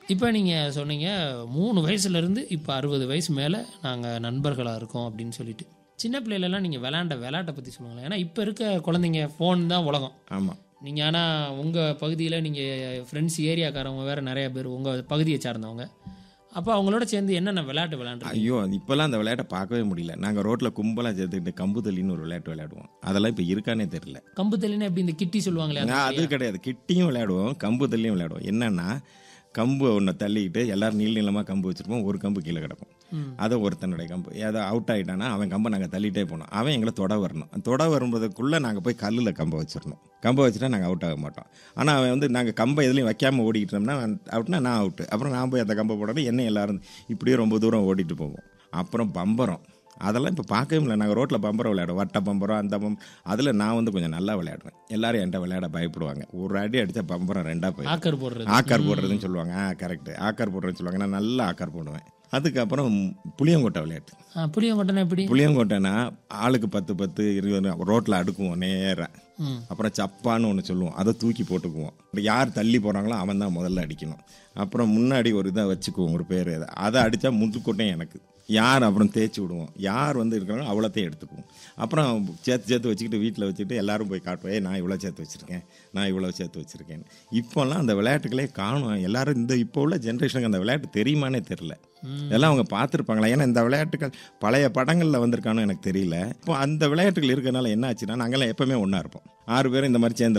இப்போ நீங்கள் சொன்னீங்க மூணு வயசுலேருந்து இப்போ அறுபது வயசு மேலே நாங்கள் நண்பர்களாக இருக்கோம் அப்படின்னு சொல்லிட்டு சின்ன பிள்ளையிலலாம் நீங்கள் விளாண்ட விளையாட்டை பற்றி சொல்லுங்களேன் ஏன்னா இப்போ இருக்க குழந்தைங்க ஃபோன் தான் உலகம் ஆமாம் நீங்கள் ஆனால் உங்கள் பகுதியில் நீங்கள் ஃப்ரெண்ட்ஸ் ஏரியாக்காரவங்க வேறு நிறைய பேர் உங்கள் பகுதியை சார்ந்தவங்க அப்போ அவங்களோட சேர்ந்து என்னென்ன விளையாட்டு விளையாண்டுருக்கீங்க ஐயோ இப்போல்லாம் அந்த விளையாட்டை பார்க்கவே முடியல நாங்கள் ரோட்டில் கும்பலாக சேர்த்துக்கிட்டு கம்பு தள்ளின்னு ஒரு விளையாட்டு விளையாடுவோம் அதெல்லாம் இப்போ இருக்கானே தெரியல கம்பு தள்ளினா எப்படி இந்த கிட்டி சொல்லுவாங்களே அது நான் அது கிடையாது கிட்டியும் விளையாடுவோம் கம்பு தள்ளியும் விளையாடுவோம் என்னன்னா கம்பு ஒன்றை தள்ளிக்கிட்டு எல்லாரும் நீள் நீளமாக கம்பு வச்சுருப்போம் ஒரு கம்பு கீழே கிடக்கும் ம். அதை ஒருத்தனுடைய கம்பு ஏதோ அவுட் ஆகிட்டானா அவன் கம்பை நாங்கள் தள்ளிட்டே போனோம் அவன் எங்களை தொட வரணும் தொட வரும்போதுக்குள்ளே நாங்கள் போய் கல்லில் கம்பை வச்சிடணும் கம்பை வச்சுட்டா நாங்கள் அவுட் ஆக மாட்டோம் ஆனால் அவன் வந்து நாங்கள் கம்பை எதுலையும் வைக்காமல் ஓடிக்கிட்டோம்னா அவுட்னா நான் அவுட்டு அப்புறம் நான் போய் அந்த கம்பை போடணும் என்ன எல்லாரும் இப்படியே ரொம்ப தூரம் ஓடிட்டு போவோம் அப்புறம் பம்பரம் அதெல்லாம் இப்போ பார்க்கவே முடியல நாங்கள் ரோட்டில் பம்பரம் விளையாடுவோம் வட்ட பம்பரம் அந்த பம்பரம் அதில் நான் வந்து கொஞ்சம் நல்லா விளையாடுவேன் எல்லாரும் என்கிட்ட விளையாட பயப்படுவாங்க ஒரு அடி அடித்தா பம்பரம் ரெண்டாக போய் ஆக்கர் போடுறது ஆக்கார் போடுறதுன்னு சொல்லுவாங்க ஆ கரெக்ட் ஆக்கார் போடுறதுன்னு சொல்லுவாங்க நான் நல்லா ஆக்கார் போடுவேன் அதுக்கப்புறம் புளியங்கொட்டை விளையாட்டு ஆ புளியங்கொட்டனா எப்படி புளியங்கொட்டைனா ஆளுக்கு பத்து பத்து இருபது ரோட்டில் அடுக்குவோம் நேராக ம் அப்புறம் சப்பான்னு ஒன்று சொல்லுவோம் அதை தூக்கி போட்டுக்குவோம் யார் தள்ளி போகிறாங்களோ அவன் தான் முதல்ல அடிக்கணும் அப்புறம் முன்னாடி ஒரு இதை வச்சுக்குவோம் ஒரு பேர் அதை அடித்தா முட்டுக்கொட்டையும் எனக்கு யார் அப்புறம் தேய்ச்சி விடுவோம் யார் வந்து இருக்கிறாங்களோ அவ்வளோத்தையும் எடுத்துக்குவோம் அப்புறம் சேர்த்து சேர்த்து வச்சுக்கிட்டு வீட்டில் வச்சுக்கிட்டு எல்லாரும் போய் காட்டுவோம் "ஏய், நான் இவ்வளோ சேர்த்து வச்சுருக்கேன் நான் இவ்வளோ சேர்த்து வச்சுருக்கேன் இப்போல்லாம் அந்த விளையாட்டுகளே காணும் எல்லாரும் இந்த இப்போ உள்ள ஜென்ரேஷனுக்கு அந்த விளையாட்டு தெரியுமானே தெரில இதெல்லாம் அவங்க பார்த்துருப்பாங்களா ஏன்னா இந்த விளையாட்டுகள் பழைய படங்களில் வந்திருக்கானு எனக்கு தெரியல இப்போ அந்த விளையாட்டுகள் இருக்கிறனால என்ன ஆச்சுன்னா நாங்கெல்லாம் எப்பவுமே ஒன்றா இருப்போம் ஆறு பேரும் இந்த மாதிரி சேர்ந்து